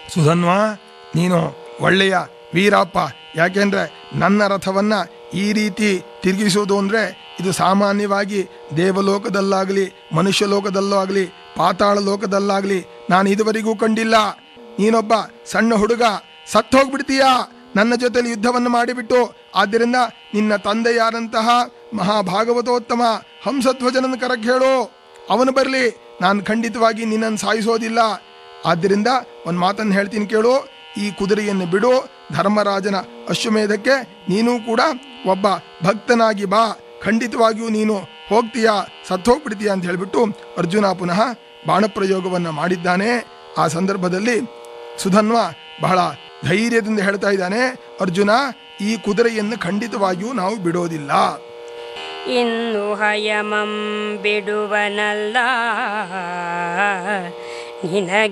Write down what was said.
ಸುಧನ್ವ ನೀನು ಒಳ್ಳೆಯ ವೀರಪ್ಪ ಯಾಕೆಂದ್ರೆ ನನ್ನ ರಥವನ್ನ ಈ ರೀತಿ ತಿರುಗಿಸುವುದು ಅಂದ್ರೆ ಇದು ಸಾಮಾನ್ಯವಾಗಿ ದೇವಲೋಕದಲ್ಲಾಗಲಿ ಮನುಷ್ಯ ಲೋಕದಲ್ಲೂ ಆಗಲಿ ಪಾತಾಳ ಲೋಕದಲ್ಲಾಗಲಿ ನಾನು ಇದುವರೆಗೂ ಕಂಡಿಲ್ಲ ನೀನೊಬ್ಬ ಸಣ್ಣ ಹುಡುಗ ಸತ್ತೋಗ್ಬಿಡ್ತೀಯಾ ನನ್ನ ಜೊತೆಲಿ ಯುದ್ಧವನ್ನು ಮಾಡಿಬಿಟ್ಟು ಆದ್ದರಿಂದ ನಿನ್ನ ತಂದೆಯಾದಂತಹ ಮಹಾಭಾಗವತೋತ್ತಮ ಹಂಸಧ್ವಜನನ್ನು ಕರಕ್ಕೆ ಹೇಳು ಅವನು ಬರಲಿ ನಾನು ಖಂಡಿತವಾಗಿ ನಿನ್ನನ್ನು ಸಾಯಿಸೋದಿಲ್ಲ ಆದ್ದರಿಂದ ಒಂದು ಮಾತನ್ನು ಹೇಳ್ತೀನಿ ಕೇಳು ಈ ಕುದುರೆಯನ್ನು ಬಿಡು ಧರ್ಮರಾಜನ ಅಶ್ವಮೇಧಕ್ಕೆ ನೀನು ಕೂಡ ಒಬ್ಬ ಭಕ್ತನಾಗಿ ಬಾ ಖಂಡಿತವಾಗಿಯೂ ನೀನು ಹೋಗ್ತೀಯಾ ಸತ್ತೋಗ್ಬಿಡ್ತೀಯಾ ಅಂತ ಹೇಳಿಬಿಟ್ಟು ಅರ್ಜುನ ಪುನಃ ಬಾಣಪ್ರಯೋಗವನ್ನು ಮಾಡಿದ್ದಾನೆ ಆ ಸಂದರ್ಭದಲ್ಲಿ ಸುಧನ್ವ ಬಹಳ ಧೈರ್ಯದಿಂದ ಹೇಳ್ತಾ ಇದ್ದಾನೆ ಅರ್ಜುನ ಈ ಕುದುರೆಯನ್ನು ಖಂಡಿತವಾಗಿಯೂ ನಾವು ಬಿಡೋದಿಲ್ಲ ಇನ್ನು ಹಯಮಂ ಬಿಡುವನಲ್ಲ ನಿನಗೆ